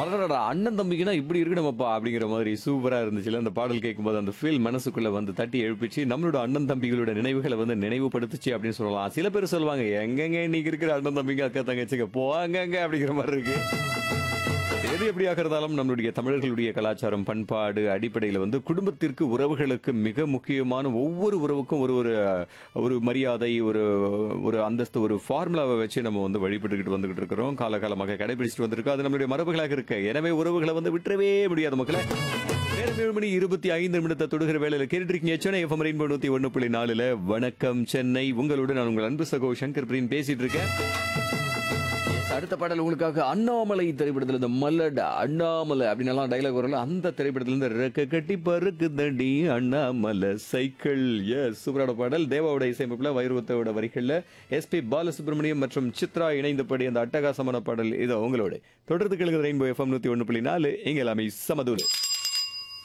அடடடா அண்ணன் தம்பிக்குனா இப்படி இருக்கணுமப்பா அப்படிங்கிற மாதிரி சூப்பரா இருந்துச்சுல அந்த பாடல் கேட்கும்போது அந்த ஃபீல் மனசுக்குள்ள வந்து தட்டி எழுப்பிச்சு நம்மளோட அண்ணன் தம்பிகளோட நினைவுகளை வந்து நினைவுபடுத்துச்சு அப்படின்னு சொல்லலாம் சில பேர் சொல்லுவாங்க எங்கெங்க இன்னைக்கு இருக்கிற அண்ணன் தம்பிங்க அக்கா தங்கச்சிங்க போவாங்கங்க அப்படிங்கிற மாதிரி இருக்கு எது எப்படியாக இருந்தாலும் நம்மளுடைய தமிழர்களுடைய கலாச்சாரம் பண்பாடு அடிப்படையில் வந்து குடும்பத்திற்கு உறவுகளுக்கு மிக முக்கியமான ஒவ்வொரு உறவுக்கும் ஒரு ஒரு ஒரு மரியாதை ஒரு ஒரு அந்தஸ்து ஒரு ஃபார்முலாவை வச்சு நம்ம வந்து வழிபட்டுக்கிட்டு வந்துகிட்டு இருக்கிறோம் காலகாலமாக கடைபிடிச்சிட்டு வந்திருக்கோம் அது நம்மளுடைய மரபுகளாக இருக்கு எனவே உறவுகளை வந்து விட்டுறவே முடியாது மக்களை நேரம் ஏழு மணி இருபத்தி ஐந்து நிமிடத்தை தொடுகிற வேலையில கேட்டுட்டு இருக்கீங்க சென்னை எஃப்எம் ரெயின்போ நூத்தி ஒண்ணு புள்ளி நாலுல வணக்கம் சென்னை உங்களோட நான் உங்கள் அன்பு சகோ சங்கர் பிரியன் பேசிட்டு இருக்கேன் அடுத்த பாடல் உங்களுக்காக அண்ணாமலை திரைப்படத்துல இந்த மல்லடா அண்ணாமலை அப்படின்னு எல்லாம் டைலாக் வரல அந்த திரைப்படத்துல இருந்து ரெக்க கட்டி பருக்கு தண்டி அண்ணாமலை சைக்கிள் எஸ் சூப்பரான பாடல் தேவாவோட இசையமைப்புல வைரவத்தோட வரிகள்ல எஸ்பி பாலசுப்ரமணியம் மற்றும் சித்ரா இணைந்தபடி அந்த அட்டகாசமான பாடல் இது உங்களோட தொடர்ந்து கேளுங்க ரெயின்போ எஃப்எம் நூத்தி ஒண்ணு புள்ளி நாலு இங்க எல்லாமே சமதூர்